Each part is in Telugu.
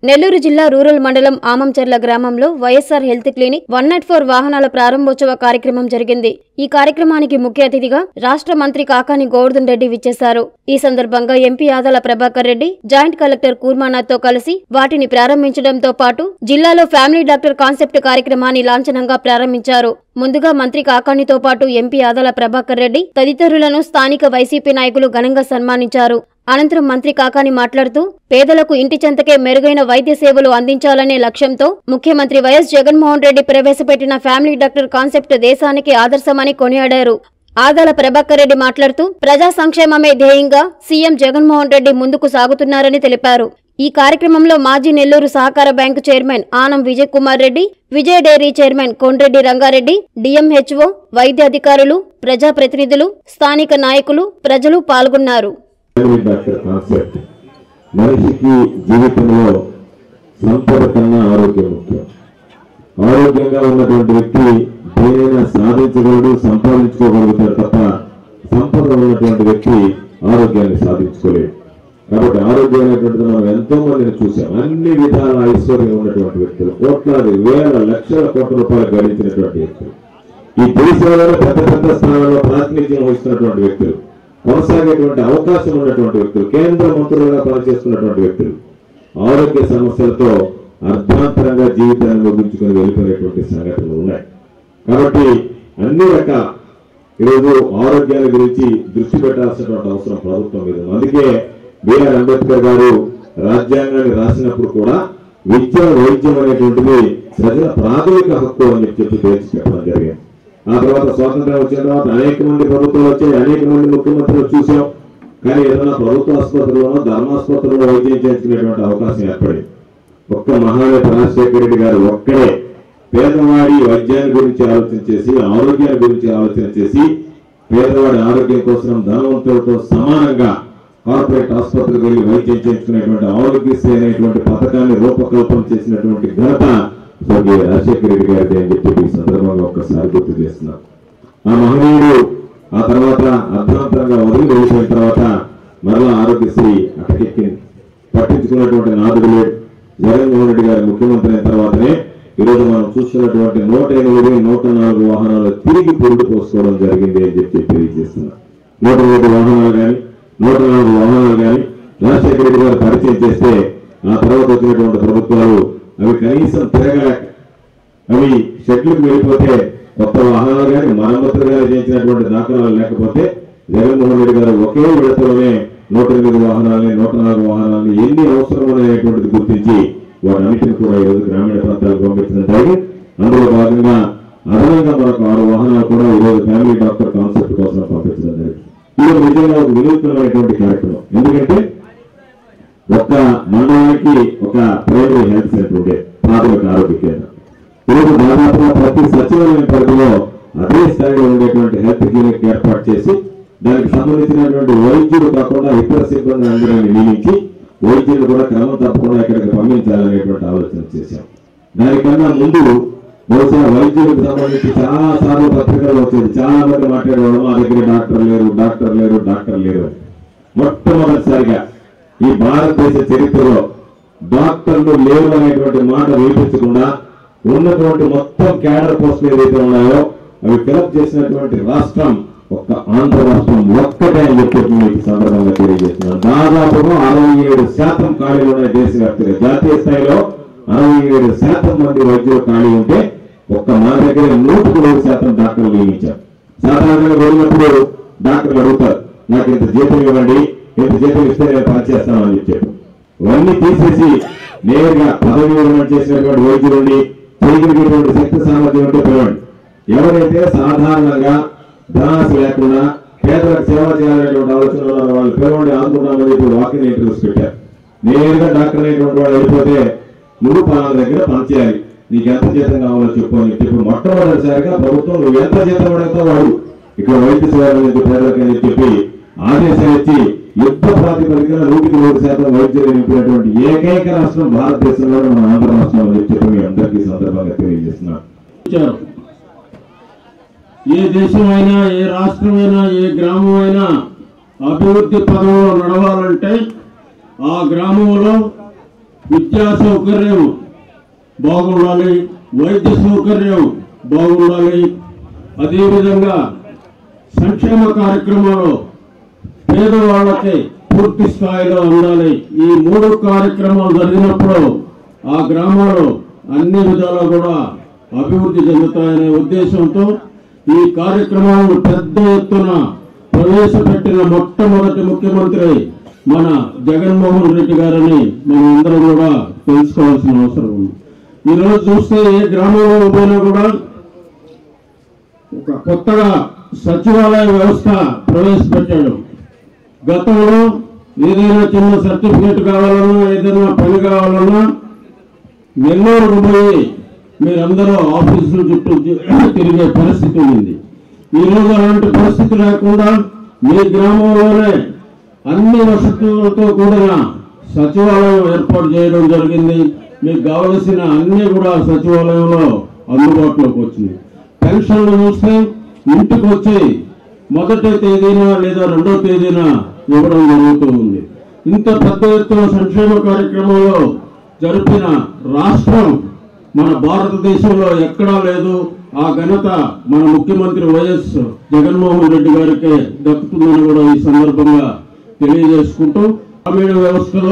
నెల్లూరు జిల్లా రూరల్ మండలం ఆమంచర్ల గ్రామంలో YSR health clinic one nought four వాహనాల ప్రారంభోత్సవ కార్యక్రమం జరిగింది ఈ కార్యక్రమానికి ముఖ్య అతిథిగా రాష్ట్ర మంత్రి కాకాని గోవర్ధన్ రెడ్డి విచ్చేశారు ఈ సందర్భంగా MP Adala Prabhakar Reddy joint collector Kurmanath తో కలిసి వాటిని ప్రారంభించడంతో పాటు జిల్లాలో ఫ్యామిలీ డాక్టర్ కాన్సెప్ట్ కార్యక్రమాన్ని లాంఛనంగా ప్రారంభించారు ముందుగా మంత్రి కాకానితో పాటు ఎంపీ ఆదాల ప్రభాకర్ రెడ్డి తదితరులను స్థానిక వైసీపీ నాయకులు ఘనంగా సన్మానించారు అనంతరం మంత్రి కాకాని మాట్లాడుతూ పేదలకు ఇంటి చెంతకే మెరుగైన వైద్య సేవలు అందించాలనే లక్ష్యంతో ముఖ్యమంత్రి వైఎస్ జగన్మోహన్ రెడ్డి ప్రవేశపెట్టిన ఫ్యామిలీ డాక్టర్ కాన్సెప్ట్ దేశానికి ఆదర్శమని కొనియాడారు ఆదాల ప్రభాకర్ రెడ్డి మాట్లాడుతూ ప్రజా సంక్షేమమే ధ్యేయంగా సీఎం జగన్మోహన్ రెడ్డి ముందుకు సాగుతున్నారని తెలిపారు ఈ కార్యక్రమంలో మాజీ నెల్లూరు సహకార bank chairman Anam Vijay Kumar Reddy Vijaya dairy chairman Kondreddy Rangareddy DMHO వైద్య అధికారులు ప్రజాప్రతినిధులు స్థానిక నాయకులు ప్రజలు పాల్గొన్నారు ఫ్యామిలీ డాక్టర్ కాన్సెప్ట్ మనిషికి జీవితంలో సంపద కన్నా ఆరోగ్యం ముఖ్యం ఆరోగ్యంగా ఉన్నటువంటి వ్యక్తి దేనైనా సాధించగలడు సంపాదించుకోగలుగుతాడు తప్ప సంపద ఉన్నటువంటి వ్యక్తి ఆరోగ్యాన్ని సాధించుకోలేడు కాబట్టి ఆరోగ్యం అనేటువంటిది మనం ఎంతో మందిని చూసాం అన్ని విధాల ఐశ్వర్యం ఉన్నటువంటి వ్యక్తులు కోట్లాది వేల లక్షల కోట్ల రూపాయలు గడించినటువంటి వ్యక్తులు ఈ దేశంలో పెద్ద పెద్ద స్థానాల్లో ప్రాతినిధ్యం వహిస్తున్నటువంటి వ్యక్తులు కొనసాగేటువంటి అవకాశం ఉన్నటువంటి వ్యక్తులు కేంద్ర మంత్రులుగా పనిచేస్తున్నటువంటి వ్యక్తులు ఆరోగ్య సమస్యలతో అర్థాంతరంగా జీవితాన్ని ముగించుకొని వెళ్ళిపోయినటువంటి సంఘటనలు ఉన్నాయి కాబట్టి అన్ని రకాల ఈరోజు ఆరోగ్యాల గురించి దృష్టి పెట్టాల్సినటువంటి అవసరం ప్రభుత్వం మీద ఉంది. అందుకే బిఆర్ అంబేద్కర్ గారు రాజ్యాంగాన్ని రాసినప్పుడు కూడా విద్య వైద్యం అనేటువంటిది ప్రజల ప్రాథమిక హక్కు అని చెప్పి తేల్చి చెప్పడం జరిగింది ఆ తర్వాత స్వాతంత్రం వచ్చిన తర్వాత అనేక మంది ప్రభుత్వాలు వచ్చాయి అనేక మంది ముఖ్యమంత్రులు చూసాం కానీ ఏదైనా ప్రభుత్వ ఆసుపత్రిలోనో ధర్మాసుపత్రిలో వైద్యం చేయించుకునేటువంటి అవకాశం ఏర్పడింది ఒక్క మహానేత రాజశేఖర రెడ్డి గారు ఒక్కడే పేదవాడి వైద్యాన్ని గురించి ఆలోచన చేసి ఆరోగ్యాన్ని గురించి ఆలోచన చేసి పేదవాడి ఆరోగ్యం కోసం ధనవంతులతో సమానంగా కార్పొరేట్ ఆసుపత్రికి వెళ్లి వైద్యం చేయించుకునేటువంటి ఆరోగ్యశ్రీ అనేటువంటి పథకాన్ని రూపకల్పన చేసినటువంటి ఘనత స్వర్గీయ రాజశేఖర రెడ్డి గారిది అని చెప్పి ఈ సందర్భంగా ఒక్కసారి గుర్తు చేస్తున్నాం ఆ మహనీయుడు ఆ తర్వాత అర్ధాంతరంగా వదిలి వెళ్ళిపోయిన తర్వాత మరలా ఆరోగ్యశ్రీ అటకెక్కింది పట్టించుకున్నటువంటి నాదుడు లేడు జగన్మోహన్ రెడ్డి గారి ముఖ్యమంత్రి అయిన తర్వాతనే ఈరోజు మనం చూస్తున్నటువంటి నూట ఎనిమిది నూట నాలుగు వాహనాలు తిరిగి పురుడు పోసుకోవడం జరిగింది అని చెప్పి తెలియజేస్తున్నా నూట ఎనిమిది వాహనాలు కానీ నూట నాలుగు వాహనాలు కానీ రాజశేఖర రెడ్డి గారు పరిచయం చేస్తే ఆ తర్వాత వచ్చినటువంటి ప్రభుత్వాలు అవి కనీసం తిరగలేక అవి షెడ్లకు వెళ్ళిపోతే కొత్త వాహనాలు కానీ మరమ్మతులు కానీ చేయించినటువంటి దాఖలాలు లేకపోతే జగన్మోహన్ రెడ్డి గారు ఒకే విడతలోనే నూట ఎనిమిది వాహనాలని నూట నాలుగు వాహనాలని ఎన్ని అవసరం అనేటువంటిది గుర్తించి వాటన్నిటిని కూడా ఈరోజు గ్రామీణ ప్రాంతాలకు పంపించడం జరిగింది అందులో భాగంగా అదనంగా మనకు ఆరు వాహనాలు కూడా ఈరోజు ఫ్యామిలీ డాక్టర్ కాన్సెప్ట్ కోసం పంపించడం జరిగింది ఇది నిజంగా ఒక వినూత్నమైనటువంటి కార్యక్రమం ఎందుకంటే ఒక్క మండలానికి ఒక ప్రైమరీ హెల్త్ సెంటర్ ఉండే ప్రాథమిక ఆరోగ్య కేంద్రం ఈరోజు దాదాపుగా ప్రతి సచివాలయం పరిధిలో అదే స్థాయిలో ఉండేటువంటి హెల్త్ క్లినిక్ ఏర్పాటు చేసి దానికి సంబంధించినటువంటి వైద్యులు కాకుండా ఇతర సిబ్బంది అందరినీ నియమించి వైద్యులు కూడా క్రమం తప్పకుండా ఇక్కడికి పంపించాలనేటువంటి ఆలోచన చేశాం దానికన్నా ముందు బహుశా వైద్యులకు సంబంధించి చాలా సార్లు పత్రికల్లో వచ్చేది చాలా మంది మాట్లాడేవాడు మా దగ్గర డాక్టర్ లేరు డాక్టర్ లేరు డాక్టర్ లేరు అని. మొట్టమొదటిసారిగా ఈ భారతదేశ చరిత్రలో డాక్టర్లు లేరు అనేటువంటి మాట వినిపించకుండా ఉన్నటువంటి మొత్తం క్యాడర్ పోస్టులు ఏదైతే ఉన్నాయో అవి ఫిలప్ చేసినటువంటి రాష్ట్రం ఒక్క ఆంధ్ర రాష్ట్రం ఒక్కటే అని చెప్పి మీకు సందర్భంగా తెలియజేస్తున్నాను దాదాపుగా అరవై ఏడు శాతం ఖాళీలు ఉన్నాయి దేశవ్యాప్తంగా జాతీయ స్థాయిలో అరవై ఏడు శాతం మంది వైద్యులు ఖాళీ ఉంటే ఒక్క మన దగ్గర నూటికి నూరు శాతం డాక్టర్లు నియమించారు సాధారణంగా వెళ్ళినప్పుడు డాక్టర్లు అడుగుతారు నాకు ఇంత జీతం ఇవ్వండి ఇంత జీతం ఇస్తే నేను పనిచేస్తాను అని చెప్పి ఇవన్నీ తీసేసి నేరుగా పదవి విరమణ చేసినటువంటి వైద్యులుండి చేయగలిగేటువంటి శక్తి సామర్థ్యం ఉంటే పిలవండి ఎవరైతే సాధారణంగా ధనాశ లేకుండా పేదలకు సేవ చేయాలనేటువంటి ఆలోచన ఉన్న వాళ్ళు పిలవండి ఆదుకుంటామని చెప్పి వాకింగ్ ఇంటర్వ్యూస్ పెట్టారు నేరుగా డాక్టర్ అనేటువంటి వాడు వెళ్ళిపోతే నువ్వు పలానా దగ్గర పనిచేయాలి నీకు ఎంత జీతం కావాలో చెప్పు అని చెప్పి మొట్టమొదటిసారిగా ప్రభుత్వం నువ్వు ఎంత జీతం అడుగుతావు వాడు ఇక్కడ వైద్య సేవలు ఎందుకు పేదలకు అని చెప్పి ఆదేశాలు ఇచ్చి యుద్ధ ప్రాతిపదికన నూటికి నూరు శాతం వైద్యులు నింపినటువంటి ఏకైక రాష్ట్రం భారతదేశంలో మన ఆంధ్ర రాష్ట్రం అని చెప్పి మీ అందరికీ ఈ సందర్భంగా తెలియజేస్తున్నాను ఇచ్చారు ఏ దేశమైనా ఏ రాష్ట్రమైనా ఏ గ్రామమైనా అభివృద్ధి పదంలో నడవాలంటే ఆ గ్రామంలో విద్యా సౌకర్యం బాగుండాలి వైద్య సౌకర్యం బాగుండాలి అదేవిధంగా సంక్షేమ కార్యక్రమాలు పేదవాళ్ళకి పూర్తి స్థాయిలో అందాలి ఈ మూడు కార్యక్రమాలు జరిగినప్పుడు ఆ గ్రామాలు అన్ని విధాలా కూడా అభివృద్ధి చెందుతాయనే ఉద్దేశంతో ఈ కార్యక్రమాలను పెద్ద ఎత్తున ప్రవేశపెట్టిన మొట్టమొదటి ముఖ్యమంత్రి మన జగన్మోహన్ రెడ్డి గారని మనం అందరం కూడా తెలుసుకోవాల్సిన అవసరం ఉంది ఈరోజు చూస్తే ఏ గ్రామంలో పోయినా కూడా ఒక కొత్తగా సచివాలయ వ్యవస్థ ప్రవేశపెట్టాడు గతంలో ఏదైనా చిన్న సర్టిఫికేట్ కావాలన్నా ఏదైనా పని కావాలన్నా నెల్లూరుకు పోయి మీరందరూ ఆఫీసుల చుట్టూ తి- తిరిగే పరిస్థితి ఉంది ఈరోజు అలాంటి పరిస్థితి లేకుండా మీ గ్రామంలోనే అన్ని వసతులతో కూడిన సచివాలయం ఏర్పాటు చేయడం జరిగింది మీకు కావలసిన అన్ని కూడా సచివాలయంలో అందుబాటులోకి వచ్చింది పెన్షన్లు చూస్తే ఇంటికి వచ్చి మొదటి తేదీన లేదా రెండో తేదీన ఇవ్వడం జరుగుతూ ఉంది ఇంత పెద్ద ఎత్తున సంక్షేమ కార్యక్రమంలో జరిపిన రాష్ట్రం మన భారతదేశంలో ఎక్కడా లేదు ఆ ఘనత మన ముఖ్యమంత్రి వైఎస్ జగన్మోహన్ రెడ్డి గారికి దక్కుతుందని కూడా ఈ సందర్భంగా తెలియజేసుకుంటూ గ్రామీణ వ్యవస్థలో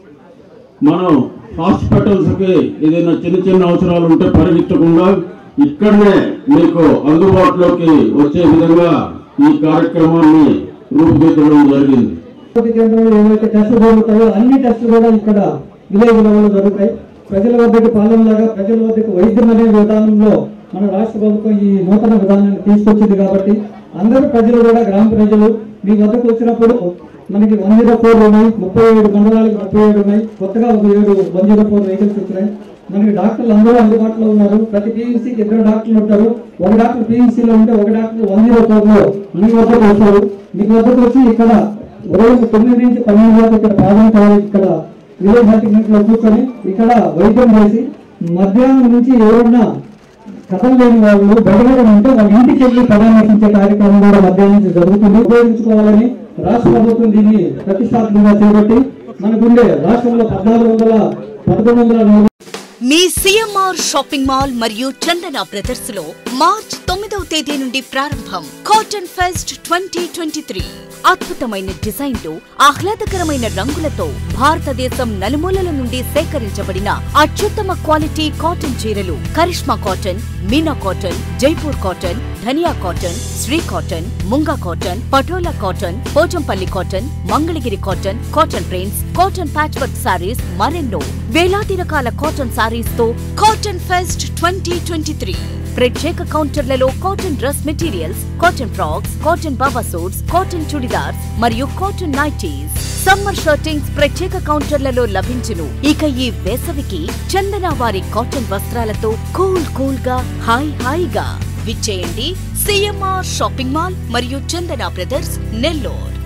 మనం హాస్పిటల్స్ కి ఏదైనా చిన్న చిన్న అవసరాలు ఉంటే పరిగెత్తకుండా ఇక్కడనే మీకు అందుబాటులోకి వచ్చే విధంగా ఈ కార్యక్రమాన్ని రూపుదిద్దడం జరిగింది ఆరోగ్య కేంద్రంలో ఏవైతే టెస్టులు జరుగుతాయో అన్ని టెస్టులు కూడా ఇక్కడ విలేజ్ లెవెల్లో జరుగుతాయి ప్రజల వద్దకు పాలనలాగా ప్రజల వద్దకు వైద్యం అనే విధానంలో మన రాష్ట్ర ప్రభుత్వం ఈ నూతన విధానాన్ని తీసుకొచ్చింది కాబట్టి అందరూ ప్రజలు కూడా గ్రామ ప్రజలు మీ వద్దకు వచ్చినప్పుడు మనకి వన్ జీరో ఫోర్ ఉన్నాయి ముప్పై ఏడు మండలాలకు ముప్పై ఏడు ఉన్నాయి కొత్తగా ఒక ఏడు వన్ జీరో ఫోర్ వెహికల్స్ వచ్చినాయి మనకి డాక్టర్లు అందరూ అందుబాటులో ఉన్నారు ప్రతి పీఎంసీకి ఇద్దరు డాక్టర్లు ఉంటారు ఒక డాక్టర్ పీఎంసీలో ఉంటే ఒక డాక్టర్ వన్ జీరో ఫోర్ లో మీ వద్దకు వస్తారు మీ వద్దకు వచ్చి ఇక్కడ ఉదయం తొమ్మిది నుంచి పన్నెండు వరకు ఇక్కడ ప్రాథమిక ఇక్కడ విలేజ్ హెల్త్ క్లినిక్ లో కూర్చొని ఇక్కడ వైద్యం చేసి మధ్యాహ్నం నుంచి ఎవరన్నా కథలు లేని వాళ్ళు బయటగా ఉంటే వాళ్ళ ఇంటికి వెళ్ళి పరామర్శించే కార్యక్రమం కూడా మధ్యాహ్నం నుంచి జరుగుతుంది ఉపయోగించుకోవాలని రాష్ట్ర ప్రభుత్వం దీన్ని ప్రతిష్టాత్మకంగా చేపట్టి మనకుండే రాష్ట్రంలో పద్నాలుగు వందల పదకొండు వందల నలభై మీ సిఎంఆర్ షాపింగ్ మాల్ మరియు చందన బ్రదర్స్ లో మార్చ్ తొమ్మిదవ తేదీ నుండి ప్రారంభం cotton fest twenty twenty three అద్భుతమైన డిజైన్లు ఆహ్లాదకరమైన రంగులతో భారతదేశం నలుమూలల నుండి సేకరించబడిన అత్యుత్తమ క్వాలిటీ కాటన్ చీరలు Karishma cotton Meena cotton Jaipur cotton Dhaniya cotton Shri cotton Munga cotton Patola cotton Pochampally cotton Mangalagiri cotton cotton prints cotton patch work saris మరెన్నో వేలాది రకాల కాటన్ సారీస్ తో cotton fest twenty twenty three ప్రత్యేక కౌంటర్లలో cotton dress materials cotton frocks cotton baba suits cotton churidars మరియు కాటన్ నైటీస్ సమ్మర్ షర్టింగ్స్ ప్రత్యేక కౌంటర్లలో లభించును ఇక ఈ వేసవికి చందన వారి కాటన్ వస్త్రాలతో కూల్ కూల్ గా హాయ్ హాయిగా విచ్చేయండి సిఎంఆర్ షాపింగ్ మాల్ మరియు చందన బ్రదర్స్ నెల్లూరు